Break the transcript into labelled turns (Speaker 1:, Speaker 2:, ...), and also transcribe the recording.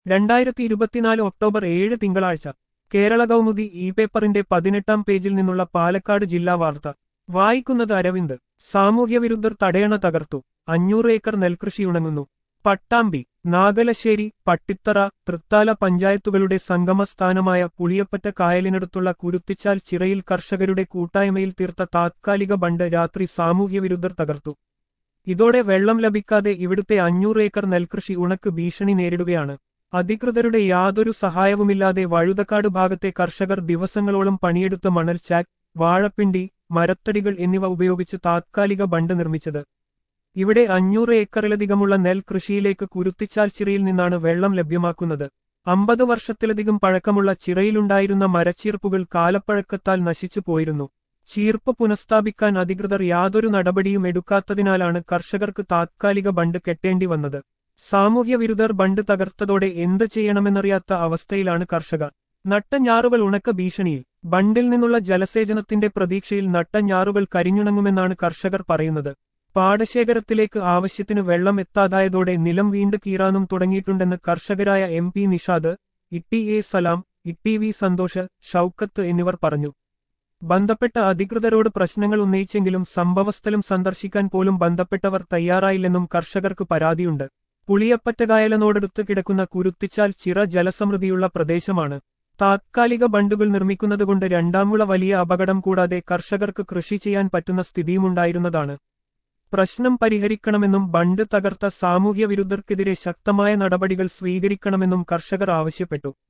Speaker 1: രണ്ടായിരത്തി ഇരുപത്തിനാല് ഒക്ടോബർ ഏഴ് തിങ്കളാഴ്ച കേരള കൗമുദി ഇ പേപ്പറിന്റെ പതിനെട്ടാം പേജിൽ നിന്നുള്ള പാലക്കാട് ജില്ലാ വാർത്ത വായിക്കുന്നത് അരവിന്ദ് സാമൂഹ്യവിരുദ്ധർ തടയണ തകർത്തു അഞ്ഞൂറ് ഏക്കർ നെൽകൃഷി ഉണങ്ങുന്നു പട്ടാമ്പി നാഗലശ്ശേരി പട്ടിത്തറ തൃത്താല പഞ്ചായത്തുകളുടെ സംഗമസ്ഥാനമായ പുളിയപ്പറ്റ കായലിനടുത്തുള്ള കുരുത്തിച്ചാൽ ചിറയിൽ കർഷകരുടെ കൂട്ടായ്മയിൽ തീർത്ത താത്കാലിക ബണ്ട് രാത്രി സാമൂഹ്യവിരുദ്ധർ തകർത്തു ഇതോടെ വെള്ളം ലഭിക്കാതെ ഇവിടുത്തെ അഞ്ഞൂറ് ഏക്കർ നെൽകൃഷി ഉണക്ക് ഭീഷണി നേരിടുകയാണ് അധികൃതരുടെ യാതൊരു സഹായവുമില്ലാതെ വഴുതക്കാട് ഭാഗത്തെ കർഷകർ ദിവസങ്ങളോളം പണിയെടുത്ത മണൽചാക്ക് വാഴപ്പിണ്ടി മരത്തടികൾ എന്നിവ ഉപയോഗിച്ച് താത്കാലിക ബണ്ട് നിർമ്മിച്ചത് ഇവിടെ അഞ്ഞൂറ് ഏക്കറിലധികമുള്ള നെൽ കൃഷിയിലേക്ക് കുരുത്തിച്ചാൽ ചിറയിൽ നിന്നാണ് വെള്ളം ലഭ്യമാക്കുന്നത് അമ്പത് വർഷത്തിലധികം പഴക്കമുള്ള ചിറയിലുണ്ടായിരുന്ന മരച്ചീർപ്പുകൾ കാലപ്പഴക്കത്താൽ നശിച്ചു പോയിരുന്നു ചീർപ്പ് പുനഃസ്ഥാപിക്കാൻ അധികൃതർ യാതൊരു നടപടിയും എടുക്കാത്തതിനാലാണ് കർഷകർക്ക് താത്കാലിക ബണ്ട് കെട്ടേണ്ടി വന്നത് സാമൂഹ്യവിരുദ്ധർ ബണ്ട് തകർത്തതോടെ എന്ത് ചെയ്യണമെന്നറിയാത്ത അവസ്ഥയിലാണ് കർഷകർ നട്ട ഞാറുകൾ ഉണക്ക ഭീഷണിയിൽ ബണ്ടിൽ നിന്നുള്ള ജലസേചനത്തിന്റെ പ്രതീക്ഷയിൽ നട്ട ഞാറുകൾ കരിഞ്ഞുണങ്ങുമെന്നാണ് കർഷകർ പറയുന്നത് പാടശേഖരത്തിലേക്ക് ആവശ്യത്തിന് വെള്ളം എത്താതായതോടെ നിലം വീണ്ടു കീറാനും തുടങ്ങിയിട്ടുണ്ടെന്ന് കർഷകരായ M P Nishad Itty A Salam Itty V Santhosh Shoukath എന്നിവർ പറഞ്ഞു ബന്ധപ്പെട്ട അധികൃതരോട് പ്രശ്നങ്ങൾ ഉന്നയിച്ചെങ്കിലും സംഭവസ്ഥലം സന്ദർശിക്കാൻ പോലും ബന്ധപ്പെട്ടവർ തയ്യാറായില്ലെന്നും കർഷകർക്ക് പരാതിയുണ്ട് പുളിയപ്പറ്റകായലനോടടുത്ത് കിടക്കുന്ന കുരുത്തിച്ചാൽ ചിറ ജലസമൃദ്ധിയുള്ള പ്രദേശമാണ് താത്കാലിക ബണ്ടുകൾ നിർമ്മിക്കുന്നതുകൊണ്ട് രണ്ടാമുള വലിയ അപകടം കൂടാതെ കർഷകർക്ക് കൃഷി ചെയ്യാൻ പറ്റുന്ന സ്ഥിതിയുമുണ്ടായിരുന്നതാണ് പ്രശ്നം പരിഹരിക്കണമെന്നും ബണ്ട് തകർത്ത സാമൂഹ്യ വിരുദ്ധർക്കെതിരെ ശക്തമായ നടപടികൾ സ്വീകരിക്കണമെന്നും കർഷകർ ആവശ്യപ്പെട്ടു